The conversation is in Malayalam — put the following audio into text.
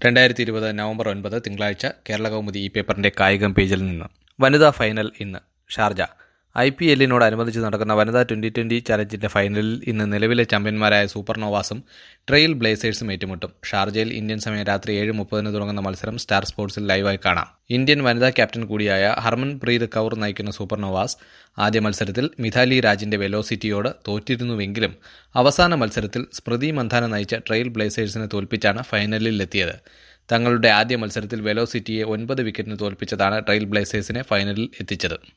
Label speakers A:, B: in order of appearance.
A: രണ്ടായിരത്തി ഇരുപത് നവംബർ ഒൻപത് തിങ്കളാഴ്ച കേരള കൗമുദി ഈ പേപ്പറിന്റെ കായികം പേജിൽ നിന്ന് വനിതാ ഫൈനൽ ഇന്ന് ഷാർജ ഐ പി എല്ലിനോടനുബന്ധിച്ച് നടക്കുന്ന വനിതാ ട്വന്റി ട്വന്റി ചലഞ്ചിന്റെ ഫൈനലിൽ ഇന്ന് നിലവിലെ ചാമ്പ്യന്മാരായ സൂപ്പർ നോവാസും ട്രെയിൽ ബ്ലേസേഴ്സും ഏറ്റുമുട്ടും ഷാർജയിൽ ഇന്ത്യൻ സമയം രാത്രി ഏഴ് മുപ്പതിന് തുടങ്ങുന്ന മത്സരം സ്റ്റാർ സ്പോർട്സിൽ ലൈവായി കാണാം ഇന്ത്യൻ വനിതാ ക്യാപ്റ്റൻ കൂടിയായ ഹർമൻ പ്രീത് കൗർ നയിക്കുന്ന സൂപ്പർ നോവാസ് ആദ്യ മത്സരത്തിൽ മിഥാലി രാജിന്റെ വെലോസിറ്റിയോട് തോറ്റിരുന്നുവെങ്കിലും അവസാന മത്സരത്തിൽ സ്മൃതി മന്ധാന നയിച്ച ട്രെയിൽ ബ്ലേസേഴ്സിനെ തോൽപ്പിച്ചാണ് ഫൈനലിലെത്തിയത് തങ്ങളുടെ ആദ്യ മത്സരത്തിൽ വെലോസിറ്റിയെ ഒൻപത് വിക്കറ്റിന് തോൽപ്പിച്ചതാണ് ട്രെയിൽ ബ്ലേസേഴ്സിനെ ഫൈനലിൽ എത്തിച്ചത്